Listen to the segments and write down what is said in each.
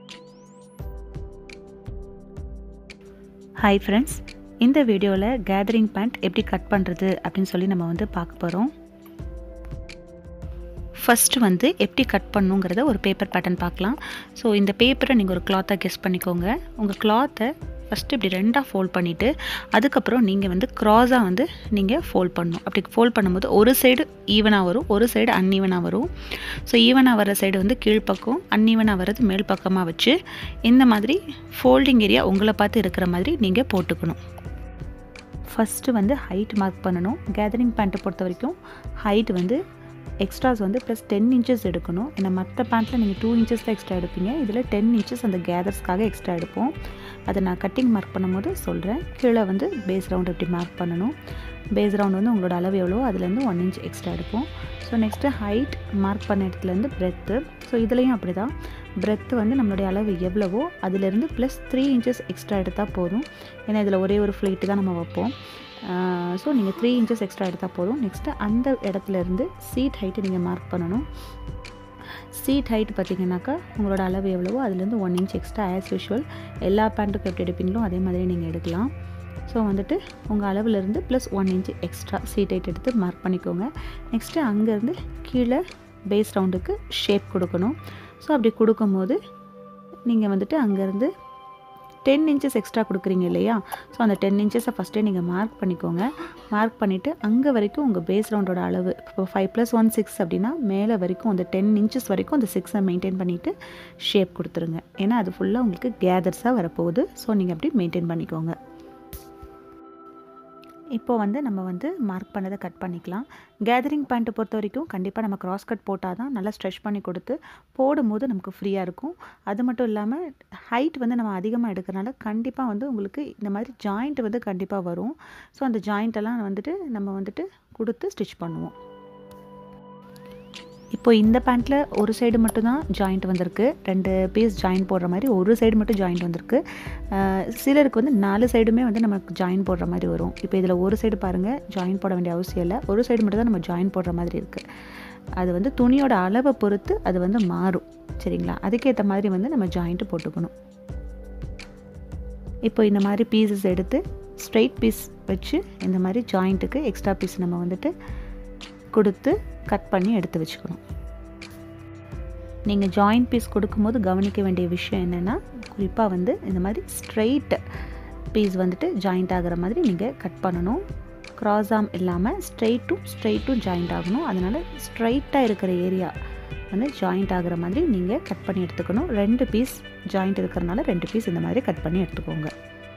hi friends இந்த வீடியோவில் gathering pant எப்படி கட் பண்ணுறது அப்படின்னு சொல்லி நம்ம வந்து பார்க்க போகிறோம் ஃபஸ்ட்டு வந்து எப்படி கட் பண்ணுங்கிறத ஒரு பேப்பர் பேட்டர்ன் பார்க்கலாம் ஸோ இந்த பேப்பரை நீங்கள் ஒரு கிளாத்தாக கெஸ் பண்ணிக்கோங்க உங்கள் கிளாத்தை ஃபஸ்ட்டு இப்படி ரெண்டாக ஃபோல்ட் பண்ணிவிட்டு அதுக்கப்புறம் நீங்கள் வந்து க்ராஸாக வந்து நீங்கள் ஃபோல்ட் பண்ணணும் அப்படி ஃபோல்ட் பண்ணும்போது ஒரு சைடு ஈவனாக வரும் ஒரு சைடு அன்ஈவனாக வரும் ஸோ ஈவனாக வர சைடு வந்து கீழ்ப்பக்கம் அன்ஈவனாக வர்றது மேல் பக்கமாக வச்சு இந்த மாதிரி ஃபோல்டிங் ஏரியா உங்களை பார்த்து இருக்கிற மாதிரி நீங்கள் போட்டுக்கணும் ஃபஸ்ட்டு வந்து ஹைட் மார்க் பண்ணணும் கேதரிங் பேண்ட்டை பொறுத்த வரைக்கும் ஹைட் வந்து எக்ஸ்ட்ராஸ் வந்து ப்ளஸ் டென் இன்ச்சஸ் எடுக்கணும் ஏன்னா மற்ற பேண்ட்டில் நீங்கள் டூ இன்ச்சஸ் தான் எக்ஸ்ட்ரா எடுப்பீங்க இதில் டென் இன்ச்சஸ் அந்த கேதர்ஸ்க்காக எக்ஸ்ட்ரா எடுப்போம் அதை நான் கட்டிங் மார்க் பண்ணும்போது சொல்கிறேன் கீழே வந்து பேஸ் ரவுண்ட் எப்படி மார்க் பண்ணணும் பேஸ் ரவுண்ட் வந்து உங்களோட அளவு எவ்வளோ அதுலேருந்து ஒன் இன்ச் எக்ஸ்ட்ரா எடுப்போம் ஸோ நெக்ஸ்ட்டு ஹைட் மார்க் பண்ண இடத்துலேருந்து பிரெத்து ஸோ இதுலேயும் அப்படி தான் பிரெத்து வந்து நம்மளுடைய அளவு எவ்வளவோ அதுலேருந்து ப்ளஸ் த்ரீ இன்ச்சஸ் எக்ஸ்ட்ரா எடுத்தால் போதும் ஏன்னா இதில் ஒரே ஒரு ஃப்ளைட்டு தான் நம்ம வைப்போம் ஸோ நீங்கள் த்ரீ இன்ச்சஸ் எக்ஸ்ட்ரா எடுத்தால் போதும் நெக்ஸ்ட்டு அந்த இடத்துலேருந்து சீட் ஹைட்டு நீங்கள் மார்க் பண்ணணும் சீட் ஹைட் பார்த்தீங்கன்னாக்கா உங்களோட அளவு எவ்வளவோ அதுலேருந்து one inch extra as usual எல்லா பேண்ட்டுக்கும் எப்படி எடுப்பீங்களோ அதே மாதிரி நீங்கள் எடுக்கலாம் ஸோ வந்துட்டு உங்கள் அளவுலேருந்து plus one inch extra seat height எடுத்து மார்க் பண்ணிக்கோங்க நெக்ஸ்ட்டு அங்கேருந்து கீழே பேஸ் ரவுண்டுக்கு ஷேப் கொடுக்கணும் ஸோ அப்படி கொடுக்கும்போது நீங்கள் வந்துட்டு அங்கேருந்து டென் இன்ச்சஸ் எக்ஸ்ட்ரா கொடுக்குறீங்க இல்லையா ஸோ அந்த டென் இன்ச்சஸை ஃபஸ்ட்டே நீங்கள் மார்க் பண்ணிக்கோங்க மார்க் பண்ணிவிட்டு அங்கே வரைக்கும் உங்கள் பேஸ் ரவுண்டோட அளவு இப்போ ஃபைவ் ப்ளஸ் ஒன் சிக்ஸ் அப்படின்னா மேலே வரைக்கும் அந்த டென் இன்ச்சஸ் வரைக்கும் அந்த சிக்ஸை மெயின்டைன் பண்ணிவிட்டு ஷேப் கொடுத்துருங்க ஏன்னா அது ஃபுல்லாக உங்களுக்கு கேதர்ஸாக வரப்போகுது ஸோ நீங்கள் அப்படி மெயின்டைன் பண்ணிக்கோங்க இப்போது வந்து நம்ம வந்து மார்க் பண்ணதை கட் பண்ணிக்கலாம் கேதரிங் பேண்ட்டை பொறுத்த வரைக்கும் கண்டிப்பாக நம்ம க்ராஸ் கட் போட்டால் தான் நல்லா ஸ்ட்ரெச் பண்ணி கொடுத்து போடும்போது நமக்கு ஃப்ரீயாக இருக்கும் அது மட்டும் இல்லாமல் ஹைட் வந்து நம்ம அதிகமாக எடுக்கிறனால கண்டிப்பாக வந்து உங்களுக்கு இந்த மாதிரி ஜாயிண்ட் வந்து கண்டிப்பாக வரும் ஸோ அந்த ஜாயிண்ட்டெல்லாம் வந்துட்டு நம்ம வந்துட்டு கொடுத்து ஸ்டிச் பண்ணுவோம் இப்போ இந்த பேண்ட்டில் ஒரு சைடு மட்டும்தான் ஜாயிண்ட் வந்திருக்கு ரெண்டு பீஸ் ஜாயின் போடுற மாதிரி ஒரு சைடு மட்டும் ஜாயிண்ட் வந்திருக்கு சிலருக்கு வந்து நாலு சைடுமே வந்து நமக்கு ஜாயின் போடுற மாதிரி வரும் இப்போ இதில் ஒரு சைடு பாருங்கள் ஜாயின் போட வேண்டிய அவசியம் இல்லை ஒரு சைடு மட்டும் தான் நம்ம ஜாயின் போடுற மாதிரி இருக்குது அது வந்து துணியோட அளவை பொறுத்து அது வந்து மாறும் சரிங்களா அதுக்கேற்ற மாதிரி வந்து நம்ம ஜாயிண்ட்டு போட்டுக்கணும் இப்போ இந்த மாதிரி பீசஸ் எடுத்து ஸ்ட்ரைட் பீஸ் வச்சு இந்த மாதிரி ஜாயிண்ட்டுக்கு எக்ஸ்ட்ரா பீஸ் நம்ம வந்துட்டு கொடுத்து கட் பண்ணி எடுத்து வச்சுக்கணும் நீங்கள் ஜாயிண்ட் பீஸ் கொடுக்கும்போது கவனிக்க வேண்டிய விஷயம் என்னென்னா குறிப்பாக வந்து இந்த மாதிரி ஸ்ட்ரைட் பீஸ் வந்துட்டு ஜாயிண்ட் ஆகிற மாதிரி நீங்கள் கட் பண்ணணும் க்ராஸ் ஆம் இல்லாமல் ஸ்ட்ரைட்டும் ஸ்ட்ரைட்டும் ஜாயிண்ட் ஆகணும் அதனால் ஸ்ட்ரைட்டாக இருக்கிற ஏரியா வந்து ஜாயிண்ட் ஆகிற மாதிரி நீங்கள் கட் பண்ணி எடுத்துக்கணும் ரெண்டு பீஸ் ஜாயிண்ட் இருக்கிறனால ரெண்டு பீஸ் இந்த மாதிரி கட் பண்ணி எடுத்துக்கோங்க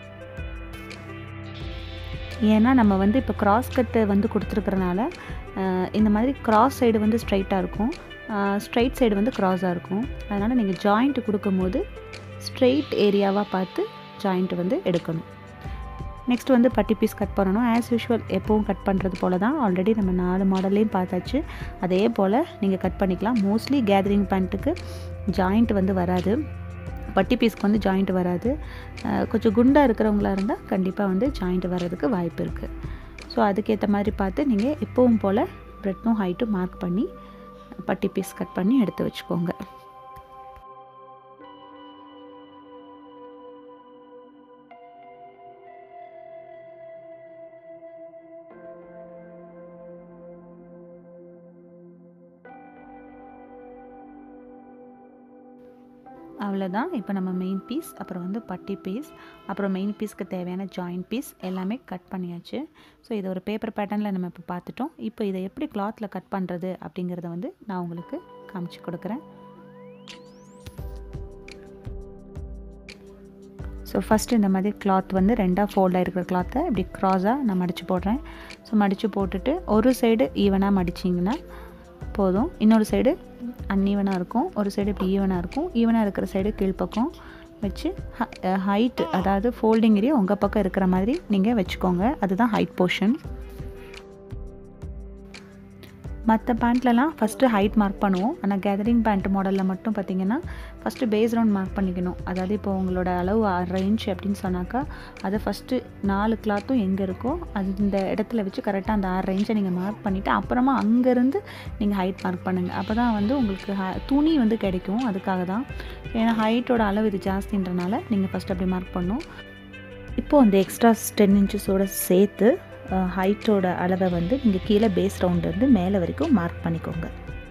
ஏன்னா நம்ம வந்து இப்போ கிராஸ் கட்டு வந்து கொடுத்துருக்கறனால இந்த மாதிரி கிராஸ் சைடு வந்து ஸ்ட்ரைட்டாக இருக்கும் ஸ்ட்ரைட் சைடு வந்து க்ராஸாக இருக்கும் அதனால் நீங்கள் ஜாயிண்ட் கொடுக்கும்போது ஸ்ட்ரெயிட் ஏரியாவாக பார்த்து ஜாயிண்ட் வந்து எடுக்கணும் நெக்ஸ்ட் வந்து பட்டி பீஸ் கட் பண்ணணும் ஆஸ் யூஷுவல் எப்போவும் கட் பண்ணுறது போல் தான் ஆல்ரெடி நம்ம நாலு மாடல்லையும் பார்த்தாச்சு அதே போல் நீங்கள் கட் பண்ணிக்கலாம் மோஸ்ட்லி கேதரிங் பேண்ட்டுக்கு ஜாயிண்ட் வந்து வராது பட்டி பீஸ்க்கு வந்து ஜாயிண்ட் வராது கொஞ்சம் குண்டாக இருக்கிறவங்களா இருந்தால் கண்டிப்பாக வந்து ஜாயிண்ட் வர்றதுக்கு வாய்ப்பு இருக்குது ஸோ அதுக்கேற்ற மாதிரி பார்த்து நீங்கள் எப்பவும் போல் ப்ரெட்டும் ஹைட்டும் மார்க் பண்ணி பட்டி பீஸ் கட் பண்ணி எடுத்து வச்சுக்கோங்க அவ்வளோதான் இப்போ நம்ம மெயின் பீஸ் அப்புறம் வந்து பட்டி பீஸ் அப்புறம் மெயின் பீஸ்க்கு தேவையான ஜாயிண்ட் பீஸ் எல்லாமே கட் பண்ணியாச்சு ஸோ இதை ஒரு பேப்பர் பேட்டர்னில் நம்ம இப்போ பார்த்துட்டோம் இப்போ இதை எப்படி கிளாத்தில் கட் பண்ணுறது அப்படிங்கிறத வந்து நான் உங்களுக்கு காமிச்சு கொடுக்குறேன் ஸோ ஃபஸ்ட்டு இந்த மாதிரி கிளாத் வந்து ரெண்டாக ஃபோல்டாக இருக்கிற கிளாத்தை இப்படி க்ராஸாக நான் மடித்து போடுறேன் ஸோ மடித்து போட்டுட்டு ஒரு சைடு ஈவனாக மடிச்சிங்கன்னா போதும் இன்னொரு சைடு அன்ஈவனாக இருக்கும் ஒரு சைடு இப்படி ஈவனாக இருக்கும் ஈவனாக இருக்கிற சைடு கீழ்ப்பக்கம் வச்சு ஹைட்டு அதாவது ஃபோல்டிங் ஏரியா உங்கள் பக்கம் இருக்கிற மாதிரி நீங்கள் வச்சுக்கோங்க அதுதான் ஹைட் போர்ஷன் மற்ற பேண்ட்லலாம் ஃபஸ்ட்டு ஹைட் மார்க் பண்ணுவோம் ஆனால் கேதரிங் பேண்ட் மாடலில் மட்டும் பார்த்தீங்கன்னா ஃபஸ்ட்டு பேஸ் ரவுண்ட் மார்க் பண்ணிக்கணும் அதாவது இப்போ உங்களோட அளவு ஆறரை இன்ச் அப்படின்னு சொன்னாக்கா அதை ஃபஸ்ட்டு நாலு கிளாத்தும் எங்கே இருக்கோ அந்த இடத்துல வச்சு கரெக்டாக அந்த ஆறரை இன்ச்சை நீங்கள் மார்க் பண்ணிவிட்டு அப்புறமா அங்கேருந்து நீங்கள் ஹைட் மார்க் பண்ணுங்கள் அப்போ தான் வந்து உங்களுக்கு ஹ துணி வந்து கிடைக்கும் அதுக்காக தான் ஏன்னா ஹைட்டோட அளவு இது ஜாஸ்தின்றனால நீங்கள் ஃபஸ்ட் அப்படி மார்க் பண்ணணும் இப்போது அந்த எக்ஸ்ட்ராஸ் டென் இன்ச்சஸோடு சேர்த்து ஹைட்டோட அளவை வந்து நீங்கள் கீழே பேஸ் ரவுண்ட்லேருந்து மேலே வரைக்கும் மார்க் பண்ணிக்கோங்க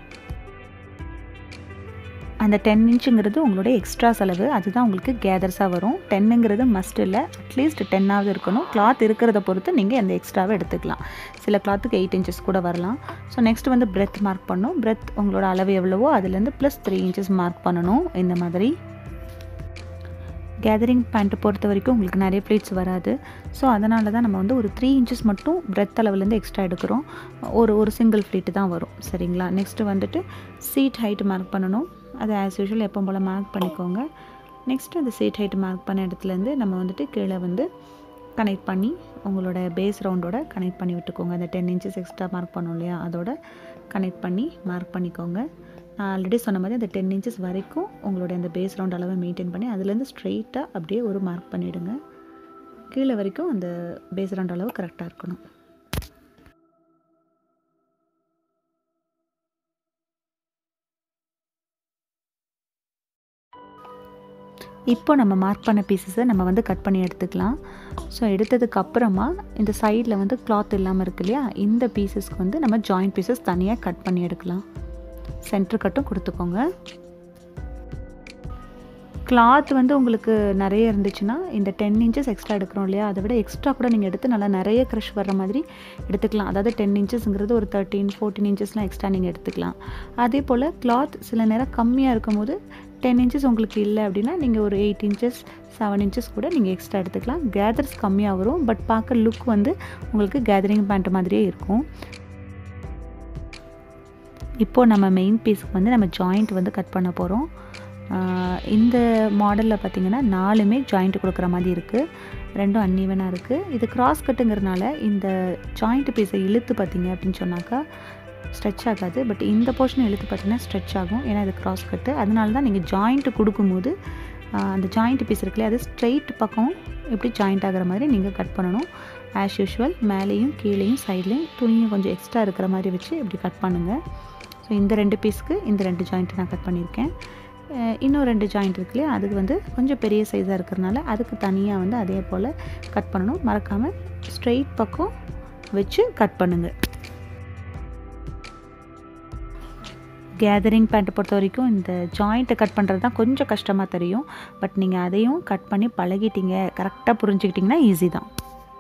அந்த டென் இன்ச்சுங்கிறது உங்களோட எக்ஸ்ட்ராஸ் அளவு அதுதான் உங்களுக்கு கேதர்ஸாக வரும் டென்னுங்கிறது மஸ்ட் இல்லை அட்லீஸ்ட் டென்னாவது இருக்கணும் கிளாத் இருக்கிறத பொறுத்து நீங்கள் அந்த எக்ஸ்ட்ராவை எடுத்துக்கலாம் சில கிளாத்துக்கு எயிட் இன்ச்சஸ் கூட வரலாம் ஸோ நெக்ஸ்ட் வந்து பிரெத் மார்க் பண்ணணும் பிரெத் உங்களோட அளவு எவ்வளவோ அதுலேருந்து ப்ளஸ் த்ரீ இன்ச்சஸ் மார்க் பண்ணணும் இந்த மாதிரி கேதரிங் பேண்ட்டை பொறுத்த வரைக்கும் உங்களுக்கு நிறைய ப்ளீட்ஸ் வராது ஸோ அதனால தான் நம்ம வந்து ஒரு த்ரீ இன்ச்சஸ் மட்டும் பிரெத் அளவுலேருந்து எக்ஸ்ட்ரா எடுக்கிறோம் ஒரு ஒரு சிங்கிள் ஃப்ளீட்டு தான் வரும் சரிங்களா நெக்ஸ்ட்டு வந்துட்டு சீட் ஹைட் மார்க் பண்ணணும் அதை ஆஸ் யூஷுவல் எப்போ போல் மார்க் பண்ணிக்கோங்க நெக்ஸ்ட்டு அந்த சீட் ஹைட் மார்க் பண்ண இடத்துலேருந்து நம்ம வந்துட்டு கீழே வந்து கனெக்ட் பண்ணி உங்களோட பேஸ் ரவுண்டோட கனெக்ட் பண்ணி விட்டுக்கோங்க அந்த டென் இன்ச்சஸ் எக்ஸ்ட்ரா மார்க் பண்ணோம் இல்லையா அதோட கனெக்ட் பண்ணி மார்க் பண்ணிக்கோங்க நான் ஆல்ரெடி சொன்ன மாதிரி அந்த டென் இன்ச்சஸ் வரைக்கும் உங்களோட அந்த பேஸ் ரவுண்ட் அளவை மெயின்டைன் பண்ணி அதுலேருந்து ஸ்ட்ரெயிட்டாக அப்படியே ஒரு மார்க் பண்ணிவிடுங்க கீழே வரைக்கும் அந்த பேஸ் ரவுண்ட் அளவு கரெக்டாக இருக்கணும் இப்போ நம்ம மார்க் பண்ண பீசஸை நம்ம வந்து கட் பண்ணி எடுத்துக்கலாம் ஸோ எடுத்ததுக்கு அப்புறமா இந்த சைடில் வந்து கிளாத் இல்லாமல் இருக்கு இல்லையா இந்த பீசஸ்க்கு வந்து நம்ம ஜாயிண்ட் பீசஸ் தனியாக கட் பண்ணி எடுக்கலாம் சென்டர் கட்டும் கொடுத்துக்கோங்க கிளாத் வந்து உங்களுக்கு நிறைய இருந்துச்சுன்னா இந்த டென் இன்ச்சஸ் எக்ஸ்ட்ரா எடுக்கிறோம் இல்லையா அதை விட எக்ஸ்ட்ரா கூட நீங்கள் எடுத்து நல்லா நிறைய க்ரஷ் வர்ற மாதிரி எடுத்துக்கலாம் அதாவது டென் இன்ச்சஸ்ங்கிறது ஒரு தேர்ட்டீன் ஃபோர்டீன் இன்ச்சஸ்லாம் எக்ஸ்ட்ரா நீங்கள் எடுத்துக்கலாம் அதே போல் கிளாத் சில நேரம் கம்மியாக இருக்கும் போது டென் இன்ச்சஸ் உங்களுக்கு இல்லை அப்படின்னா நீங்கள் ஒரு எயிட் இன்ச்சஸ் செவன் இன்ச்சஸ் கூட நீங்கள் எக்ஸ்ட்ரா எடுத்துக்கலாம் கேதர்ஸ் கம்மியாக வரும் பட் பார்க்க லுக் வந்து உங்களுக்கு கேதரிங் பேண்ட் மாதிரியே இருக்கும் இப்போது நம்ம மெயின் பீஸ்க்கு வந்து நம்ம ஜாயிண்ட் வந்து கட் பண்ண போகிறோம் இந்த மாடலில் பார்த்திங்கன்னா நாலுமே ஜாயிண்ட் கொடுக்குற மாதிரி இருக்குது ரெண்டும் அன்ஈவனாக இருக்குது இது கிராஸ் கட்டுங்கிறனால இந்த ஜாயிண்ட் பீஸை இழுத்து பார்த்தீங்க அப்படின்னு சொன்னாக்கா ஸ்ட்ரெச் ஆகாது பட் இந்த போர்ஷன் இழுத்து பார்த்தீங்கன்னா ஸ்ட்ரெச் ஆகும் ஏன்னா இது கிராஸ் கட்டு அதனால தான் நீங்கள் ஜாயிண்ட்டு கொடுக்கும்போது அந்த ஜாயிண்ட் பீஸ் இருக்குல்லையே அது ஸ்ட்ரெயிட் பக்கம் எப்படி ஜாயிண்ட் ஆகிற மாதிரி நீங்கள் கட் பண்ணணும் ஆஸ் யூஷுவல் மேலேயும் கீழேயும் சைட்லேயும் துணியை கொஞ்சம் எக்ஸ்ட்ரா இருக்கிற மாதிரி வச்சு இப்படி கட் பண்ணுங்கள் ஸோ இந்த ரெண்டு பீஸ்க்கு இந்த ரெண்டு ஜாயிண்ட்டு நான் கட் பண்ணியிருக்கேன் இன்னும் ரெண்டு ஜாயிண்ட் இருக்கு இல்லையா அதுக்கு வந்து கொஞ்சம் பெரிய சைஸாக இருக்கிறனால அதுக்கு தனியாக வந்து அதே போல் கட் பண்ணணும் மறக்காமல் ஸ்ட்ரெயிட் பக்கம் வச்சு கட் பண்ணுங்கள் கேதரிங் பேண்ட்டை பொறுத்த வரைக்கும் இந்த ஜாயிண்ட்டை கட் பண்ணுறது தான் கொஞ்சம் கஷ்டமாக தெரியும் பட் நீங்கள் அதையும் கட் பண்ணி பழகிட்டீங்க கரெக்டாக புரிஞ்சுக்கிட்டிங்கன்னா ஈஸி தான்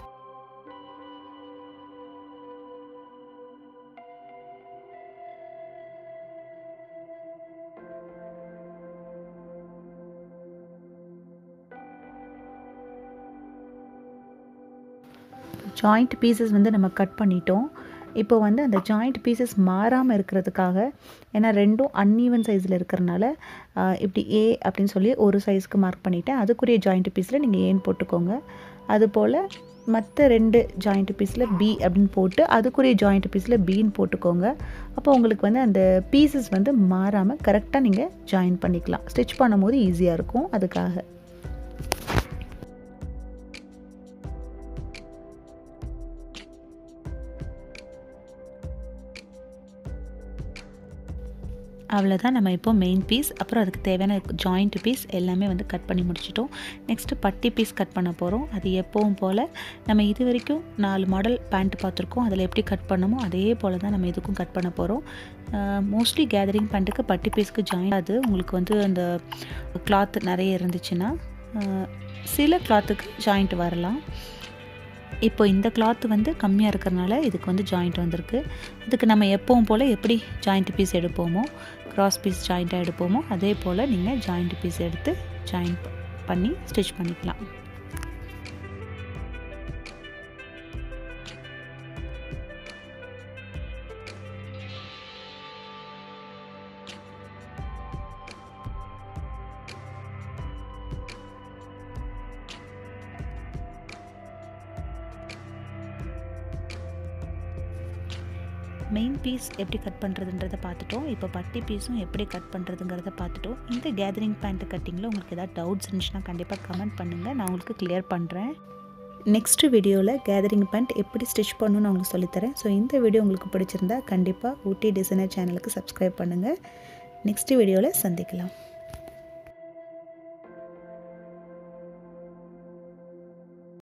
ஜாயிண்ட் பீசஸ் வந்து நம்ம கட் பண்ணிட்டோம் இப்போ வந்து அந்த ஜாயிண்ட் பீசஸ் மாறாமல் இருக்கிறதுக்காக ஏன்னா ரெண்டும் அன்ஈவன் சைஸில் இருக்கிறனால இப்படி ஏ அப்படின்னு சொல்லி ஒரு சைஸ்க்கு மார்க் பண்ணிவிட்டேன் அதுக்குரிய ஜாயிண்ட் பீஸில் நீங்கள் ஏன்னு போட்டுக்கோங்க அதுபோல் மற்ற ரெண்டு ஜாயிண்ட் பீஸில் பி அப்படின்னு போட்டு அதுக்குரிய ஜாயிண்ட் பீஸில் பின்னு போட்டுக்கோங்க அப்போ உங்களுக்கு வந்து அந்த பீசஸ் வந்து மாறாமல் கரெக்டாக நீங்கள் ஜாயின் பண்ணிக்கலாம் ஸ்டிச் பண்ணும்போது ஈஸியாக இருக்கும் அதுக்காக அவ்வளோதான் நம்ம இப்போ மெயின் பீஸ் அப்புறம் அதுக்கு தேவையான ஜாயிண்ட் பீஸ் எல்லாமே வந்து கட் பண்ணி முடிச்சிட்டோம் நெக்ஸ்ட்டு பட்டி பீஸ் கட் பண்ண போகிறோம் அது எப்பவும் போல் நம்ம இது வரைக்கும் நாலு மாடல் பேண்ட் பார்த்துருக்கோம் அதில் எப்படி கட் பண்ணமோ அதே போல் தான் நம்ம இதுக்கும் கட் பண்ண போகிறோம் மோஸ்ட்லி கேதரிங் பேண்ட்டுக்கு பட்டி பீஸ்க்கு ஜாயின் அது உங்களுக்கு வந்து அந்த கிளாத் நிறைய இருந்துச்சுன்னா சில கிளாத்துக்கு ஜாயிண்ட் வரலாம் இப்போ இந்த கிளாத் வந்து கம்மியாக இருக்கிறனால இதுக்கு வந்து ஜாயிண்ட் வந்திருக்கு இதுக்கு நம்ம எப்பவும் போல் எப்படி ஜாயிண்ட் பீஸ் எடுப்போமோ க்ராஸ் பீஸ் ஜாயிண்ட்டாக எடுப்போமோ அதே போல் நீங்கள் ஜாயிண்ட் பீஸ் எடுத்து ஜாயின் பண்ணி ஸ்டிச் பண்ணிக்கலாம் மெயின் பீஸ் எப்படி கட் பண்ணுறதுன்றதை பார்த்துட்டோம் இப்போ பட்டி பீஸும் எப்படி கட் பண்ணுறதுங்கிறத பார்த்துட்டோம் இந்த கேதரிங் பேண்ட் கட்டிங்கில் உங்களுக்கு ஏதாவது டவுட்ஸ் இருந்துச்சுன்னா கண்டிப்பாக கமெண்ட் பண்ணுங்கள் நான் உங்களுக்கு கிளியர் பண்ணுறேன் நெக்ஸ்ட் வீடியோவில் கேதரிங் பேண்ட் எப்படி ஸ்டிச் பண்ணணும்னு நான் உங்களுக்கு சொல்லித்தரேன் ஸோ இந்த வீடியோ உங்களுக்கு பிடிச்சிருந்தா கண்டிப்பாக ஊட்டி டிசைனர் சேனலுக்கு சப்ஸ்கிரைப் பண்ணுங்கள் நெக்ஸ்ட் வீடியோவில் சந்திக்கலாம்